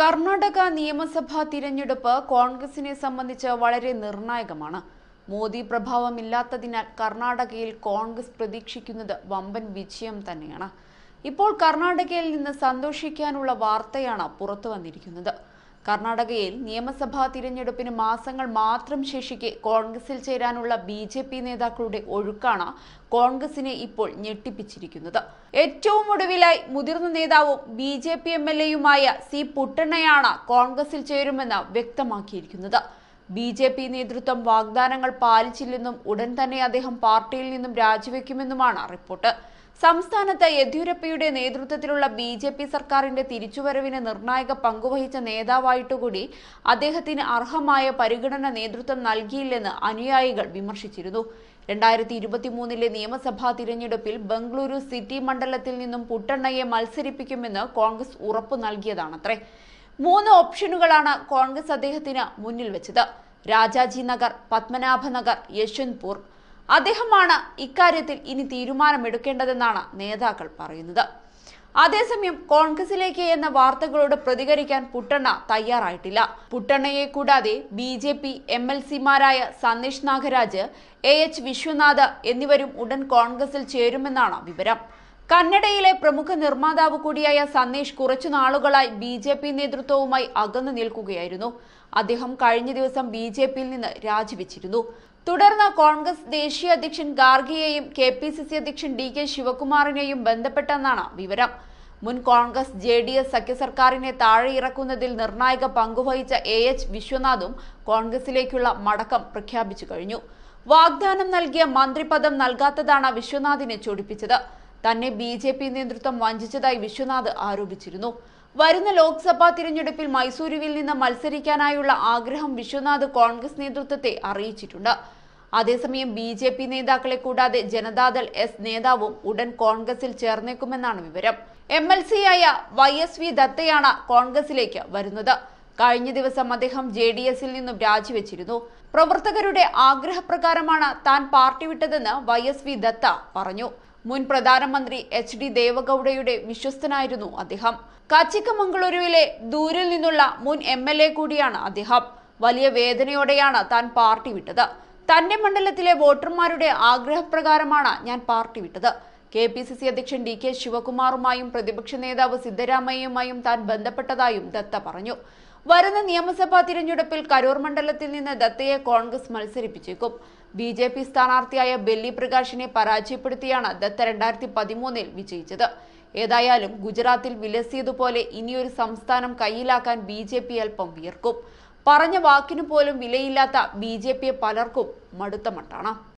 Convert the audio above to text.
കർണാടക നിയമസഭാ തിരഞ്ഞെടുപ്പ് കോൺഗ്രസിനെ സംബന്ധിച്ച് വളരെ നിർണായകമാണ് മോദി പ്രഭാവമില്ലാത്തതിനാൽ കർണാടകയിൽ കോൺഗ്രസ് പ്രതീക്ഷിക്കുന്നത് വമ്പൻ വിജയം തന്നെയാണ് ഇപ്പോൾ കർണാടകയിൽ നിന്ന് സന്തോഷിക്കാനുള്ള വാർത്തയാണ് പുറത്തു വന്നിരിക്കുന്നത് കർണാടകയിൽ നിയമസഭാ തിരഞ്ഞെടുപ്പിന് മാസങ്ങൾ മാത്രം ശേഷിക്കെ കോൺഗ്രസിൽ ചേരാനുള്ള ബി ജെ പി നേതാക്കളുടെ ഒഴുക്കാണ് കോൺഗ്രസിനെ ഇപ്പോൾ ഞെട്ടിപ്പിച്ചിരിക്കുന്നത് ഏറ്റവും ഒടുവിലായി മുതിർന്ന നേതാവും B J P M L എയുമായ സി പുട്ടണ്ണയാണ് കോൺഗ്രസിൽ ചേരുമെന്ന് വ്യക്തമാക്കിയിരിക്കുന്നത് ബി ജെ പി നേതൃത്വം വാഗ്ദാനങ്ങൾ പാലിച്ചില്ലെന്നും ഉടൻ തന്നെ അദ്ദേഹം പാർട്ടിയിൽ നിന്നും രാജിവെക്കുമെന്നുമാണ് റിപ്പോർട്ട് സംസ്ഥാനത്ത് യെദ്യൂരപ്പയുടെ നേതൃത്വത്തിലുള്ള ബി ജെ പി സർക്കാരിന്റെ തിരിച്ചുവരവിന് നിർണായക പങ്കുവഹിച്ച നേതാവായിട്ടുകൂടി അദ്ദേഹത്തിന് അർഹമായ പരിഗണന നേതൃത്വം നൽകിയില്ലെന്ന് അനുയായികൾ വിമർശിച്ചിരുന്നു രണ്ടായിരത്തി ഇരുപത്തിമൂന്നിലെ നിയമസഭാ തിരഞ്ഞെടുപ്പിൽ ബംഗളൂരു സിറ്റി മണ്ഡലത്തിൽ നിന്നും പുട്ടണ്ണയെ മത്സരിപ്പിക്കുമെന്ന് കോൺഗ്രസ് ഉറപ്പു നൽകിയതാണത്രേ മൂന്ന് ഓപ്ഷനുകളാണ് കോൺഗ്രസ് അദ്ദേഹത്തിന് മുന്നിൽ വെച്ചത് രാജാജി നഗർ പത്മനാഭ നഗർ യശ്വന്ത്പൂർ അദ്ദേഹമാണ് ഇക്കാര്യത്തിൽ ഇനി തീരുമാനമെടുക്കേണ്ടതെന്നാണ് നേതാക്കൾ പറയുന്നത് അതേസമയം കോൺഗ്രസിലേക്ക് എന്ന വാർത്തകളോട് പ്രതികരിക്കാൻ പുട്ടണ്ണ തയ്യാറായിട്ടില്ല പുട്ടണ്ണയെ കൂടാതെ B J P M L സിമാരായ സന്ദേശ് നാഗരാജ് എ എച്ച് വിശ്വനാഥ് എന്നിവരും ഉടൻ കോൺഗ്രസിൽ ചേരുമെന്നാണ് വിവരം കന്നഡയിലെ പ്രമുഖ നിർമ്മാതാവ് കൂടിയായ സന്ദേശ് കുറച്ചു നാളുകളായി ബി ജെ പി നേതൃത്വവുമായി അകന്നു നിൽക്കുകയായിരുന്നു അദ്ദേഹം കഴിഞ്ഞ ദിവസം ബി ജെ പിയിൽ നിന്ന് രാജിവെച്ചിരുന്നു തുടർന്ന് കോൺഗ്രസ് ദേശീയ അധ്യക്ഷൻ ഗാർഗിയെയും കെ പി സി സി അധ്യക്ഷൻ ഡി കെ ശിവകുമാറിനെയും ബന്ധപ്പെട്ടെന്നാണ് വിവരം മുൻ കോൺഗ്രസ് ജെ ഡി എസ് സഖ്യ സർക്കാരിനെ താഴെ ഇറക്കുന്നതിൽ നിർണായക പങ്കുവഹിച്ച എ എച്ച് വിശ്വനാഥും കോൺഗ്രസിലേക്കുള്ള മടക്കം പ്രഖ്യാപിച്ചു കഴിഞ്ഞു വാഗ്ദാനം നൽകിയ മന്ത്രിപദം നൽകാത്തതാണ് വിശ്വനാഥിനെ ചൊടിപ്പിച്ചത് തന്നെ ബി ജെ പി നേതൃത്വം വഞ്ചിച്ചതായി വിശ്വനാഥ് ആരോപിച്ചിരുന്നു വരുന്ന ലോക്സഭാ തിരഞ്ഞെടുപ്പിൽ മൈസൂരുവിൽ നിന്ന് മത്സരിക്കാനായുള്ള ആഗ്രഹം വിശ്വനാഥ് കോൺഗ്രസ് നേതൃത്വത്തെ അറിയിച്ചിട്ടുണ്ട് അതേസമയം ബി ജെ പി നേതാക്കളെ കൂടാതെ ജനതാദൾ എസ് നേതാവും ഉടൻ കോൺഗ്രസിൽ ചേർന്നേക്കുമെന്നാണ് വിവരം എം എൽ സിയായ വൈ എസ് വി ദത്തയാണ് കോൺഗ്രസിലേക്ക് വരുന്നത് കഴിഞ്ഞ ദിവസം അദ്ദേഹം ജെ ഡി എസിൽ നിന്നും രാജിവെച്ചിരുന്നു പ്രവർത്തകരുടെ ആഗ്രഹപ്രകാരമാണ് താൻ പാർട്ടി വിട്ടതെന്ന് വൈ എസ് വി ദത്ത പറഞ്ഞു മുൻ പ്രധാനമന്ത്രി എച്ച് ഡി ദേവഗൌഡയുടെ വിശ്വസ്തനായിരുന്നു അദ്ദേഹം കാച്ചിക്കമംഗളൂരുവിലെ ദൂരിൽ നിന്നുള്ള മുൻ എം എൽ എ കൂടിയാണ് അദ്ദേഹം വലിയ വേദനയോടെയാണ് താൻ പാർട്ടി വിട്ടത് തന്റെ മണ്ഡലത്തിലെ വോട്ടർമാരുടെ ആഗ്രഹപ്രകാരമാണ് ഞാൻ പാർട്ടി വിട്ടത് കെ പി സി സി അധ്യക്ഷൻ ഡി കെ ശിവകുമാറുമായും പ്രതിപക്ഷ നേതാവ് സിദ്ധരാമയ്യയുമായും താൻ ബന്ധപ്പെട്ടതായും ദത്ത പറഞ്ഞു വരുന്ന നിയമസഭാ തിരഞ്ഞെടുപ്പിൽ കരൂർ മണ്ഡലത്തിൽ നിന്ന് ദത്തയെ കോൺഗ്രസ് മത്സരിപ്പിച്ചേക്കും ബി ജെ പി സ്ഥാനാർത്ഥിയായ ബെല്ലി പ്രകാശിനെ പരാജയപ്പെടുത്തിയാണ് ദത്ത രണ്ടായിരത്തി പതിമൂന്നിൽ വിജയിച്ചത് ഏതായാലും ഗുജറാത്തിൽ വിലസിയതുപോലെ ഇനിയൊരു സംസ്ഥാനം കയ്യിലാക്കാൻ ബി ജെ പി അല്പം വിയർക്കും പറഞ്ഞ വാക്കിനു പോലും വിലയില്ലാത്ത ബി ജെ പിയെ പലർക്കും മടുത്ത മട്ടാണ്